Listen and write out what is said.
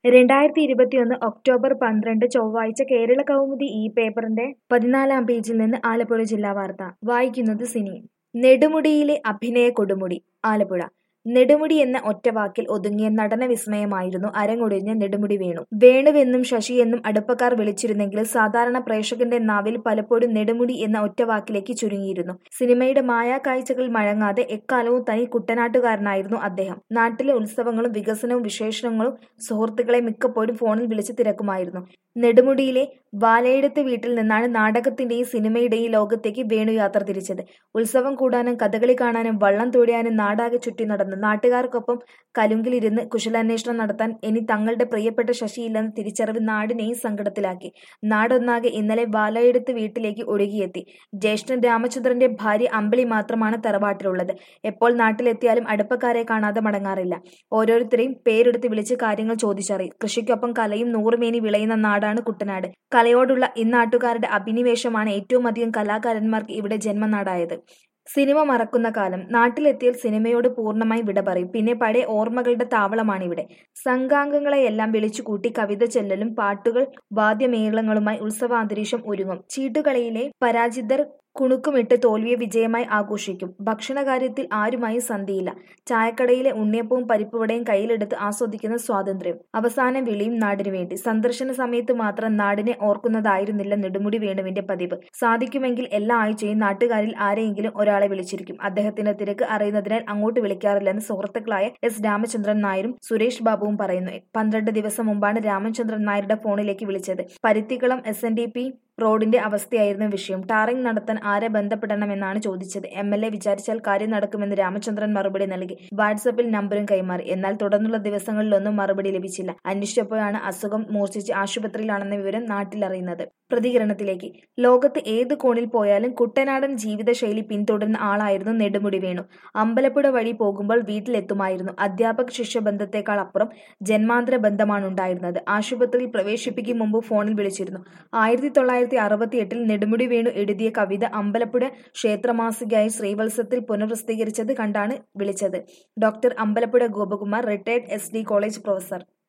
രണ്ടായിരത്തി ഇരുപത്തിയൊന്ന് ഒക്ടോബർ പന്ത്രണ്ട് ചൊവ്വാഴ്ച കേരള കൗമുദി ഈ പേപ്പറിന്റെ പതിനാലാം പേജിൽ നിന്ന് ആലപ്പുഴ ജില്ലാ വാർത്ത വായിക്കുന്നത് സിനി നെടുമുടിയിലെ അഭിനയ കൊടുമുടി ആലപ്പുഴ നെടുമുടി എന്ന ഒറ്റവാക്കിൽ ഒതുങ്ങിയ നടന വിസ്മയമായിരുന്നു അരങ്ങൊടിഞ്ഞ നെടുമുടി വേണു വേണുവെന്നും ശശി എന്നും അടുപ്പക്കാർ വിളിച്ചിരുന്നെങ്കിലും സാധാരണ പ്രേക്ഷകന്റെ നാവിൽ പലപ്പോഴും നെടുമുടി എന്ന ഒറ്റവാക്കിലേക്ക് ചുരുങ്ങിയിരുന്നു സിനിമയുടെ മായാക്കാഴ്ചകൾ മഴങ്ങാതെ എക്കാലവും തനി കുട്ടനാട്ടുകാരനായിരുന്നു അദ്ദേഹം നാട്ടിലെ ഉത്സവങ്ങളും വികസനവും വിശേഷണങ്ങളും സുഹൃത്തുക്കളെ മിക്കപ്പോഴും ഫോണിൽ വിളിച്ച് തിരക്കുമായിരുന്നു നെടുമുടിയിലെ വാലയെടുത്ത് വീട്ടിൽ നിന്നാണ് നാടകത്തിന്റെയും സിനിമയുടെയും ലോകത്തേക്ക് വേണു യാത്ര തിരിച്ചത് ഉത്സവം കൂടാനും കഥകളി കാണാനും വള്ളം തൊഴിയാനും നാടാകെ ചുറ്റി നടന്നു നാട്ടുകാർക്കൊപ്പം കലുങ്കിലിരുന്ന് കുശലാന്വേഷണം നടത്താൻ ഇനി തങ്ങളുടെ പ്രിയപ്പെട്ട ശശിയില്ലെന്ന തിരിച്ചറിവ് നാടിനെയും സങ്കടത്തിലാക്കി നാടൊന്നാകെ ഇന്നലെ വാലയെടുത്ത് വീട്ടിലേക്ക് ഒഴുകിയെത്തി ജ്യേഷ്ഠൻ രാമചന്ദ്രന്റെ ഭാര്യ അമ്പിളി മാത്രമാണ് തറവാട്ടിലുള്ളത് എപ്പോൾ നാട്ടിലെത്തിയാലും അടുപ്പക്കാരെ കാണാതെ മടങ്ങാറില്ല ഓരോരുത്തരെയും പേരെടുത്ത് വിളിച്ച് കാര്യങ്ങൾ ചോദിച്ചറിയും കൃഷിക്കൊപ്പം കലയും നൂറുമേനി വിളയുന്ന നാടാണ് കുട്ടനാട് കലയോടുള്ള ഇന്നാട്ടുകാരുടെ അഭിനിവേശമാണ് ഏറ്റവും അധികം കലാകാരന്മാർക്ക് ഇവിടെ ജന്മനാടായത് സിനിമ മറക്കുന്ന കാലം നാട്ടിലെത്തിയാൽ സിനിമയോട് പൂർണ്ണമായി വിട പറയും പിന്നെ പഴയ ഓർമ്മകളുടെ താവളമാണിവിടെ സംഘാംഗങ്ങളെയെല്ലാം വിളിച്ചുകൂട്ടി കവിത ചൊല്ലലും പാട്ടുകൾ വാദ്യമേളങ്ങളുമായി ഉത്സവാന്തരീക്ഷം ഒരുങ്ങും ചീട്ടുകളിയിലെ പരാജിതർ കുണുക്കുമിട്ട് തോൽവിയെ വിജയമായി ആഘോഷിക്കും ഭക്ഷണകാര്യത്തിൽ ആരുമായും സന്ധിയില്ല ചായക്കടയിലെ ഉണ്ണിയപ്പവും പരിപ്പുവടയും കയ്യിലെടുത്ത് ആസ്വദിക്കുന്ന സ്വാതന്ത്ര്യം അവസാന വിളിയും നാടിനു വേണ്ടി സന്ദർശന സമയത്ത് മാത്രം നാടിനെ ഓർക്കുന്നതായിരുന്നില്ല നെടുമുടി വേണുവിന്റെ പതിവ് സാധിക്കുമെങ്കിൽ എല്ലാ ആഴ്ചയും നാട്ടുകാരിൽ ആരെയെങ്കിലും ഒരാളെ വിളിച്ചിരിക്കും അദ്ദേഹത്തിന്റെ തിരക്ക് അറിയുന്നതിനാൽ അങ്ങോട്ട് വിളിക്കാറില്ലെന്ന് സുഹൃത്തുക്കളായ എസ് രാമചന്ദ്രൻ നായരും സുരേഷ് ബാബുവും പറയുന്നു പന്ത്രണ്ട് ദിവസം മുമ്പാണ് രാമചന്ദ്രൻ നായരുടെ ഫോണിലേക്ക് വിളിച്ചത് Paruthikkulam S N D P റോഡിന്റെ അവസ്ഥയായിരുന്നു വിഷയം ടാറിംഗ് നടത്താൻ ആരെ ബന്ധപ്പെടണമെന്നാണ് ചോദിച്ചത് എം എൽ എ വിചാരിച്ചാൽ കാര്യം നടക്കുമെന്ന് രാമചന്ദ്രൻ മറുപടി നൽകി വാട്സപ്പിൽ നമ്പറും കൈമാറി എന്നാൽ തുടർന്നുള്ള ദിവസങ്ങളിലൊന്നും മറുപടി ലഭിച്ചില്ല അന്വേഷിച്ചപ്പോഴാണ് അസുഖം മൂർച്ഛിച്ച് ആശുപത്രിയിലാണെന്ന വിവരം നാട്ടിലറിയുന്നത് പ്രതികരണത്തിലേക്ക് ലോകത്ത് ഏത് കോണിൽ പോയാലും കുട്ടനാടൻ ജീവിതശൈലി പിന്തുടരുന്ന ആളായിരുന്നു നെടുമുടി വേണു അമ്പലപ്പുഴ വഴി പോകുമ്പോൾ വീട്ടിലെത്തുമായിരുന്നു അധ്യാപക ശിഷ്യ ബന്ധത്തെക്കാൾ അപ്പുറം ജന്മാന്തര ബന്ധമാണ് ഉണ്ടായിരുന്നത് ആശുപത്രിയിൽ പ്രവേശിപ്പിക്കും മുമ്പ് ഫോണിൽ വിളിച്ചിരുന്നു ആയിരത്തി തൊള്ളായിരത്തി അറുപത്തി എട്ടിൽ നെടുമുടി വേണു എഴുതിയ കവിത അമ്പലപ്പുഴ ക്ഷേത്രമാസികയായി ശ്രീവത്സത്തിൽ പുനഃപ്രസിദ്ധീകരിച്ചത് കണ്ടാണ് വിളിച്ചത് doctor Ambalappuzha Gopakumar retired S D college professor